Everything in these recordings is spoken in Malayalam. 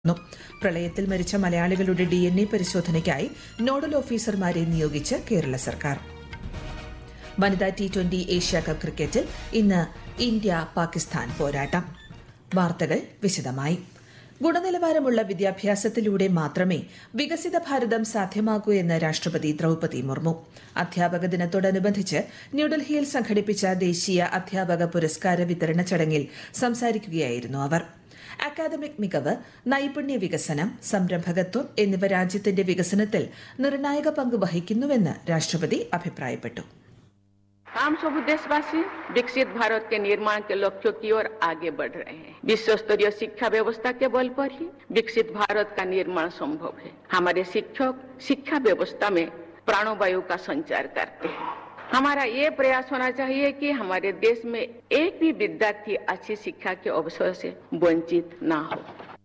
ന്നു. പ്രളയത്തിൽ മരിച്ച മലയാളികളുടെ ഡി എൻ എ പരിശോധനയ്ക്കായി നോഡൽ ഓഫീസർമാരെ നിയോഗിച്ച് കേരള സർക്കാർ വനിതാ ടി ട്വന്റി ഏഷ്യ കപ്പ് ക്രിക്കറ്റിൽ ഇന്ന് ഇന്ത്യ പാകിസ്ഥാൻ പോരാട്ടം വാർത്തകൾ വിശദമായി ഗുണനിലവാരമുള്ള വിദ്യാഭ്യാസത്തിലൂടെ മാത്രമേ വികസിത ഭാരതം സാധ്യമാകൂ എന്ന് രാഷ്ട്രപതി ദ്രൌപതി മുർമു അധ്യാപക ദിനത്തോടനുബന്ധിച്ച് ന്യൂഡൽഹിയിൽ സംഘടിപ്പിച്ച ദേശീയ അധ്യാപക പുരസ്കാര വിതരണ ചടങ്ങിൽ സംസാരിക്കുകയായിരുന്നു അവർ അക്കാദമിക് മികവ് നൈപുണ്യ വികസനം സംരംഭകത്വം എന്നിവ രാജ്യത്തിന്റെ വികസനത്തിൽ നിർണായക പങ്ക് വഹിക്കുന്നുവെന്ന് രാഷ്ട്രപതി അഭിപ്രായപ്പെട്ടു हम सब देशवासी विकसित भारत के निर्माण के लक्ष्यों की ओर आगे बढ़ रहे हैं विश्व स्तरीय शिक्षा व्यवस्था के बल पर ही विकसित भारत का निर्माण संभव है हमारे शिक्षक शिक्षा व्यवस्था में प्राणवायु का संचार करते हैं हमारा ये प्रयास होना चाहिए कि हमारे देश में एक भी विद्यार्थी अच्छी शिक्षा के अवसर से वंचित न हो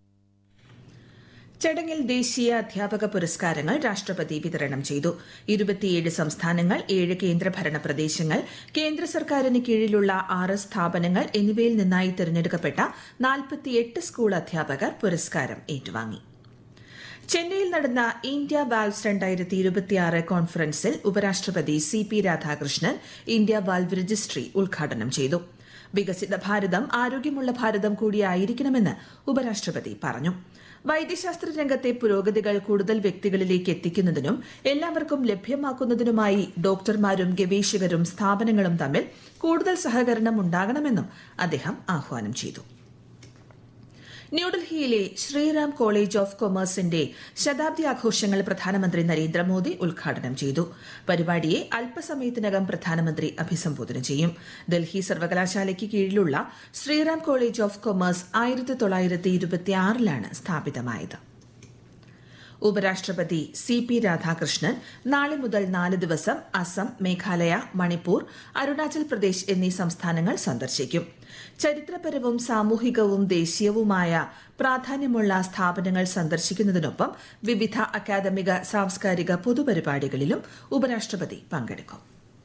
ചടങ്ങിൽ ദേശീയ അധ്യാപക പുരസ്കാരങ്ങൾ രാഷ്ട്രപതി വിതരണം ചെയ്തു ഇരുപത്തിയേഴ് സംസ്ഥാനങ്ങൾ ഏഴ് കേന്ദ്രഭരണ പ്രദേശങ്ങൾ കേന്ദ്ര സർക്കാരിന് കീഴിലുള്ള ആറ് സ്ഥാപനങ്ങൾ എന്നിവയിൽ നിന്നായി തിരഞ്ഞെടുക്കപ്പെട്ട നാൽപ്പത്തിയെട്ട് സ്കൂൾ അധ്യാപകർ പുരസ്കാരം ഏറ്റുവാങ്ങി ചെന്നൈയിൽ നടന്ന ഇന്ത്യ വാൽവ്സ് രണ്ടായിരത്തി ഇരുപത്തിയാറ് കോൺഫറൻസിൽ ഉപരാഷ്ട്രപതി C P Radhakrishnan India valve registry ഉദ്ഘാടനം ചെയ്തു വികസിത ഭാരതം ആരോഗ്യമുള്ള ഭാരതം കൂടിയായിരിക്കണമെന്ന് ഉപരാഷ്ട്രപതി പറഞ്ഞു വൈദ്യശാസ്ത്ര രംഗത്തെ പുരോഗതികൾ കൂടുതൽ വ്യക്തികളിലേക്ക് എത്തിക്കുന്നതിനും എല്ലാവർക്കും ലഭ്യമാക്കുന്നതിനുമായി ഡോക്ടർമാരും ഗവേഷകരും സ്ഥാപനങ്ങളും തമ്മിൽ കൂടുതൽ സഹകരണം ഉണ്ടാകണമെന്നും അദ്ദേഹം ആഹ്വാനം ചെയ്തു ന്യൂഡൽഹിയിലെ ശ്രീറാം കോളേജ് ഓഫ് കൊമേഴ്സിന്റെ ശതാബ്ദി ആഘോഷങ്ങൾ പ്രധാനമന്ത്രി നരേന്ദ്രമോദി ഉദ്ഘാടനം ചെയ്തു പരിപാടിയെ അല്പസമയത്തിനകം പ്രധാനമന്ത്രി അഭിസംബോധന ചെയ്യും ഡൽഹി സർവകലാശാലയ്ക്ക് കീഴിലുള്ള ശ്രീറാം കോളേജ് ഓഫ് കൊമേഴ്സ് ആയിരത്തി തൊള്ളായിരത്തി ഇരുപത്തിയാറിലാണ് സ്ഥാപിതമായത് ഉപരാഷ്ട്രപതി സി പി രാധാകൃഷ്ണൻ നാളെ മുതൽ നാല് ദിവസം അസം മേഘാലയ മണിപ്പൂർ അരുണാചൽ പ്രദേശ് എന്നീ സംസ്ഥാനങ്ങൾ സന്ദർശിക്കും ചരിത്രപരവും സാമൂഹികവും ദേശീയവുമായ പ്രാധാന്യമുള്ള സ്ഥാപനങ്ങൾ സന്ദർശിക്കുന്നതിനൊപ്പം വിവിധ അക്കാദമിക സാംസ്കാരിക പൊതുപരിപാടികളിലും ഉപരാഷ്ട്രപതി പങ്കെടുക്കും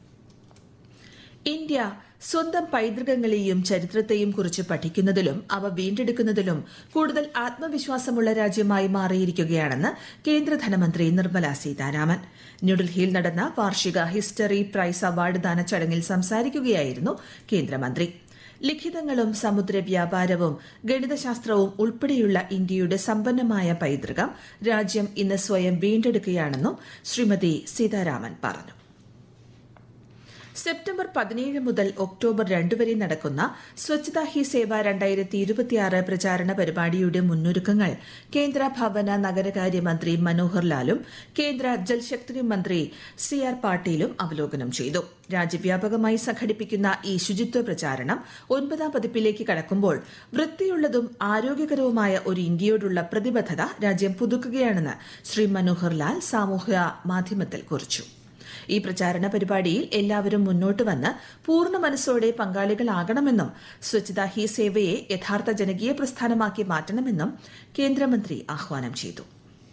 ഇന്ത്യ സ്വന്തം പൈതൃകങ്ങളെയും ചരിത്രത്തെയും കുറിച്ച് പഠിക്കുന്നതിലും അവ വീണ്ടെടുക്കുന്നതിലും കൂടുതൽ ആത്മവിശ്വാസമുള്ള രാജ്യമായി മാറിയിരിക്കുകയാണെന്ന് കേന്ദ്ര ധനമന്ത്രി നിർമ്മല സീതാരാമൻ ന്യൂഡൽഹിയിൽ നടന്ന വാർഷിക ഹിസ്റ്ററി പ്രൈസ് അവാർഡ് ദാന ചടങ്ങിൽ സംസാരിക്കുകയായിരുന്നു കേന്ദ്രമന്ത്രി ലിഖിതങ്ങളും സമുദ്ര വ്യാപാരവും ഗണിതശാസ്ത്രവും ഉൾപ്പെടെയുള്ള ഇന്ത്യയുടെ സമ്പന്നമായ പൈതൃകം രാജ്യം ഇന്ന് സ്വയം വീണ്ടെടുക്കുകയാണെന്നും ശ്രീമതി സീതാരാമൻ പറഞ്ഞു സെപ്റ്റംബർ പതിനേഴ് മുതൽ ഒക്ടോബർ രണ്ട് വരെ നടക്കുന്ന സ്വച്ഛതാ ഹി സേവ രണ്ടായിരത്തി ഇരുപത്തിയാറ് പ്രചാരണ പരിപാടിയുടെ മുന്നൊരുക്കങ്ങൾ കേന്ദ്ര ഭവന നഗരകാര്യമന്ത്രി മനോഹർ ലാലും കേന്ദ്ര ജൽശക്തി മന്ത്രി സി ആർ പാട്ടീലും അവലോകനം ചെയ്തു രാജ്യവ്യാപകമായി സംഘടിപ്പിക്കുന്ന ഈ ശുചിത്വ പ്രചാരണം ഒൻപതാം പതിപ്പിലേക്ക് കടക്കുമ്പോൾ വൃത്തിയുള്ളതും ആരോഗ്യകരവുമായ ഒരു ഇന്ത്യയോടുള്ള പ്രതിബദ്ധത രാജ്യം പുതുക്കുകയാണെന്ന് ശ്രീ മനോഹർ ലാൽ സാമൂഹ്യ മാധ്യമത്തിൽ കുറിച്ചു ഈ പ്രചാരണ പരിപാടിയിൽ എല്ലാവരും മുന്നോട്ട് വന്ന് പൂർണ്ണ മനസ്സോടെ പങ്കാളികളാകണമെന്നും സ്വച്ഛതാ ഹി സേവയെ യഥാർത്ഥ ജനകീയ പ്രസ്ഥാനമാക്കി മാറ്റണമെന്നും കേന്ദ്രമന്ത്രി ആഹ്വാനം ചെയ്തു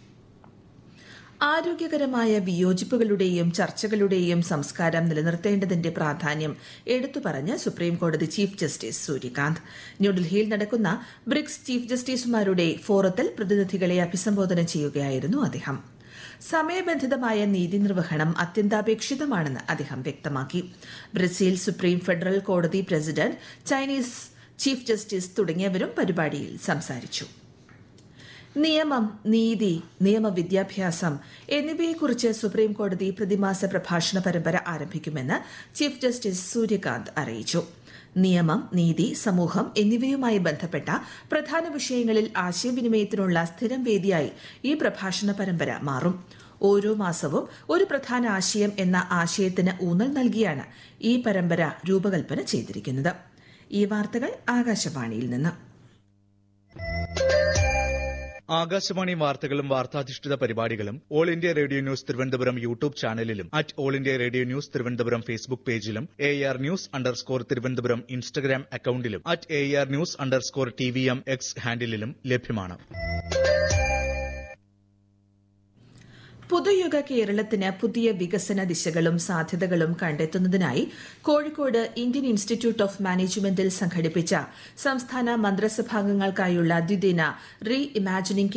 ആരോഗ്യകരമായ വിയോജിപ്പുകളുടെയും ചർച്ചകളുടെയും സംസ്കാരം നിലനിർത്തേണ്ടതിന്റെ പ്രാധാന്യം എടുത്തു പറഞ്ഞ് സുപ്രീംകോടതി ചീഫ് ജസ്റ്റിസ് സൂര്യകാന്ത് ന്യൂഡൽഹിയിൽ നടക്കുന്ന ബ്രിക്സ് ചീഫ് ജസ്റ്റിസുമാരുടെ ഫോറത്തിൽ പ്രതിനിധികളെ അഭിസംബോധന ചെയ്യുകയായിരുന്നു അദ്ദേഹം സമയബന്ധിതമായ നീതി നിർവഹണം അത്യന്താപേക്ഷിതമാണെന്ന് അദ്ദേഹം വ്യക്തമാക്കി ബ്രസീൽ സുപ്രീം ഫെഡറൽ കോടതി പ്രസിഡന്റ് ചൈനീസ് ചീഫ് ജസ്റ്റിസ് തുടങ്ങിയവരും പരിപാടിയിൽ സംസാരിച്ചു നിയമം നീതി നിയമവിദ്യാഭ്യാസം എന്നിവയെക്കുറിച്ച് സുപ്രീം കോടതി പ്രതിമാസ പ്രഭാഷണ പരമ്പര ആരംഭിക്കുമെന്ന് ചീഫ് ജസ്റ്റിസ് സൂര്യകാന്ത് അറിയിച്ചു നിയമം നീതി സമൂഹം എന്നിവയുമായി ബന്ധപ്പെട്ട പ്രധാന വിഷയങ്ങളിൽ ആശയവിനിമയത്തിനുള്ള സ്ഥിരം വേദിയായി ഈ പ്രഭാഷണ പരമ്പര മാറും ഓരോ മാസവും ഒരു പ്രധാന ആശയം എന്ന ആശയത്തിന് ഊന്നൽ നൽകിയാണ് ഈ പരമ്പര രൂപകൽപ്പന ചെയ്തിരിക്കുന്നത് ഈ വാർത്തകൾ ആകാശവാണിയിൽ നിന്ന് ആകാശവാണി വാർത്തകളും വാർത്താധിഷ്ഠിത പരിപാടികളും all India radio news Thiruvananthapuram YouTube ചാനലിലും at all India radio news Thiruvananthapuram Facebook പേജിലും A R news underscore Thiruvananthapuram Instagram അക്കൌണ്ടിലും at A R news underscore T V M X ഹാൻഡിലും ലഭ്യമാണ് പുതുയുഗ കേരളത്തിന് പുതിയ വികസന ദിശകളും സാധ്യതകളും കണ്ടെത്തുന്നതിനായി കോഴിക്കോട് ഇന്ത്യൻ ഇൻസ്റ്റിറ്റ്യൂട്ട് ഓഫ് മാനേജ്മെന്റിൽ സംഘടിപ്പിച്ച സംസ്ഥാന മന്ത്രിസഭാംഗങ്ങൾക്കായുള്ള ദ്വിദിന റീ ഇമാജിനിംഗ്